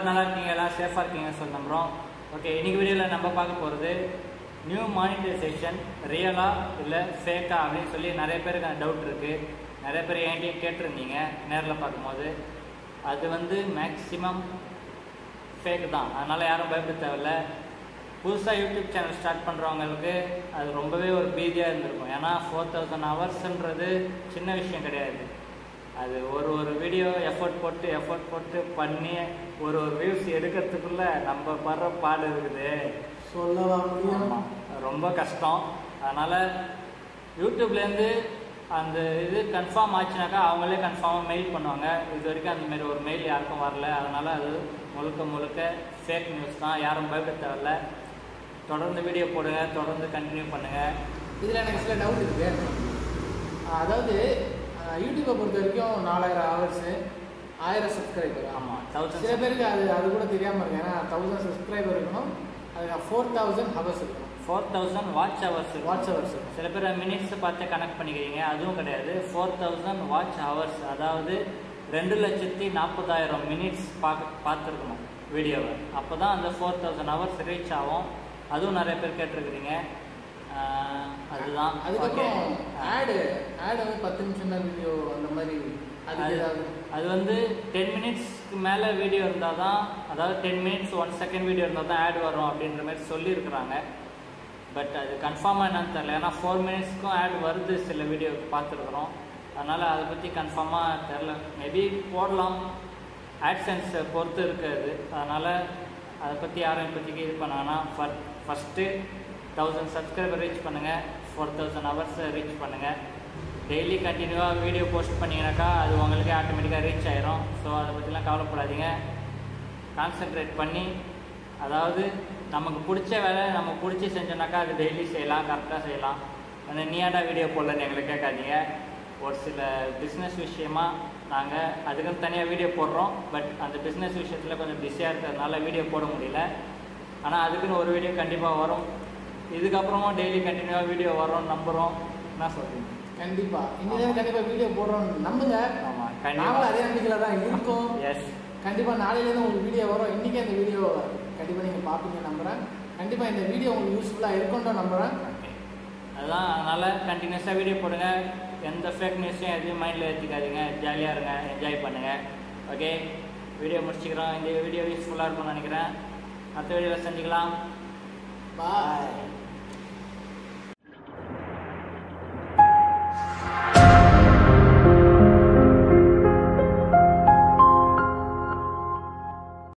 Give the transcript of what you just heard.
எல்லோரும் நல்லா இருக்கீங்க எல்லாம் சேஃபாக இருக்கீங்கன்னு சொல்லி நம்புகிறோம் ஓகே இன்னைக்கு வீடியோவில் நம்ம பார்க்க போகிறது நியூ மானிட்டைசேஷன் ரியலா இல்லை ஃபேக்கா அப்படின்னு சொல்லி நிறைய பேருக்கு அந்த டவுட் இருக்குது நிறைய பேர் என்கிட்டயும் கேட்டிருந்தீங்க நேரில் பார்க்கும்போது அது வந்து மேக்ஸிமம் ஃபேக் தான் அதனால் யாரும் பயப்பட தேவையில்ல புதுசாக யூடியூப் சேனல் ஸ்டார்ட் பண்ணுறவங்களுக்கு அது ரொம்பவே ஒரு பீதியாக இருந்திருக்கும் ஏன்னா ஃபோர் தௌசண்ட் ஹவர்ஸ்ன்றது சின்ன விஷயம் கிடையாது அது ஒரு ஒரு வீடியோ எஃபர்ட் போட்டு எஃபர்ட் போட்டு பண்ணி ஒரு ஒரு வியூஸ் எடுக்கிறதுக்குள்ள நம்ம படுற பாடு இருக்குது சொல்லவா முடியும் ஆமா. ரொம்ப கஷ்டம் அதனால் யூடியூப்லேருந்து அந்த இது கன்ஃபார்ம் ஆச்சுனாக்கா அவங்களே கன்ஃபார்மாக மெயில் பண்ணுவாங்க இது வரைக்கும் அந்த மாதிரி ஒரு மெயில் யாருக்கும் வரல அதனால் அது முழுக்க முழுக்க ஃபேக் நியூஸ் தான் யாரும் பயப்பட தேவையில்ல தொடர்ந்து வீடியோ போடுங்க தொடர்ந்து கண்டினியூ பண்ணுங்கள் இதில் எனக்கு சில டவுட் இருக்கு ஆஹ் அதாவது ஆஹ் யூடியூப்பை பொறுத்த வரைக்கும் நாலாயிரம் ஹவர்ஸு ஆயிரம் சப்ஸ்கிரைபர் ஆமாம் சில தௌசண்ட் பேருக்கு அது அது கூட தெரியாமல் இருக்கு ஏன்னா தௌசண்ட் சப்ஸ்கிரைபர் இருக்கணும் அது ஃபோர் தௌசண்ட் ஹவர்ஸ் இருக்கணும் four thousand watch hours watch hours இருக்கணும் சில பேர் மினிட்ஸ் பார்த்து கனெக்ட் பண்ணிக்கிறீங்க அதுவும் கிடையாது ஃபோர் தௌசண்ட் வாட்ச் ஹவர்ஸ் அதாவது ரெண்டு லட்சத்தி நாற்பதாயிரம் மினிட்ஸ் பார்க்க பார்த்துருக்கணும் வீடியோவை அப்போ தான் அந்த ஃபோர் தௌசண்ட் ஹவர்ஸ் ரீச் ஆகும் அதுவும் நிறைய பேர் கேட்டிருக்கிறீங்க ஆஹ் அதுதான் அதுக்கப்புறம் Okay. ஆடு ஆடு வந்து பத்து நிமிஷம் தான் வீடியோ அந்த மாதிரி அதுக்கு அது ஏதாவது அது வந்து டென் மினிட்ஸ்க்கு மேலே வீடியோ இருந்தால் தான் அதாவது ten minutes one second video இருந்தால் தான் ஆட் வரும் அப்படின்ற மாதிரி சொல்லியிருக்கிறாங்க பட் அது கன்ஃபார்மாக என்னன்னு தெரியல ஏன்னா ஃபோர் மினிட்ஸ்க்கும் ஆட் வருது சில வீடியோ பார்த்துருக்குறோம் அதனால் அதை பற்றி கன்ஃபார்மாக தெரில மேபி போடலாம் ஆட்சன்ஸை பொறுத்து இருக்குது அதனால் அதை பற்றி யாரும் இப்போதைக்கு இது பண்ணாங்கன்னா for first thousand subscriber reach பண்ணுங்கள் ஃபோர் தௌசண்ட் ஹவர்ஸை ரீச் பண்ணுங்கள் டெய்லி கண்டினியூவாக வீடியோ போஸ்ட் பண்ணிங்கனாக்கா அது உங்களுக்கே ஆட்டோமேட்டிக்காக ரீச் ஆயிரும் ஸோ அதை பற்றிலாம் கவலைப்படாதீங்க கான்சென்ட்ரேட் பண்ணி அதாவது நமக்கு பிடிச்ச வேலை நம்ம பிடிச்சி செஞ்சோம்னாக்கா அது டெய்லி செய்யலாம் கரெக்டாக செய்யலாம் அந்த நீயாண்டா வீடியோ போடலன்னு எங்களை கேட்காதீங்க ஒரு சில பிஸ்னஸ் விஷயமா நாங்கள் அதுக்குன்னு தனியாக வீடியோ போடுறோம் பட் அந்த பிஸ்னஸ் விஷயத்தில் கொஞ்சம் பிஸியாக இருக்கிறதுனால வீடியோ போட முடியல ஆனால் அதுக்குன்னு ஒரு வீடியோ கண்டிப்பாக வரும் இதுக்கப்புறமும் டெய்லி கண்டினியூவாக வீடியோ வரோம்னு நம்புகிறோம் என்ன சொல்கிறீங்க கண்டிப்பா இன்னிலேருந்து கண்டிப்பா வீடியோ போடுறோம் நம்புங்க ஆமாம் நாமளும் கண்டிப்பாக அதே நம்பிக்கையில தான் இருக்கோம் எஸ் கண்டிப்பா நாளையிலேருந்து உங்களுக்கு வீடியோ வரும் இன்னைக்கு அந்த வீடியோ கண்டிப்பா நீங்க பார்ப்பீங்க நம்புறேன் கண்டிப்பா இந்த வீடியோ உங்களுக்கு யூஸ்ஃபுல்லா இருக்கும்னு நம்புறேன் ஓகே அதுதான் அதனால் கண்டினியூஸாக வீடியோ போடுங்க எந்த ஃபேக் நியூஸையும் எதையும் மைண்டில் ஏற்றிக்காதீங்க ஜாலியாக இருங்க என்ஜாய் பண்ணுங்கள் ஓகே வீடியோ முடிச்சுக்கிறோம் இந்த வீடியோ யூஸ்ஃபுல்லாக இருக்கும்னு நினைக்கிறேன் அடுத்த வீடியோவில் செஞ்சுக்கலாம் பாய்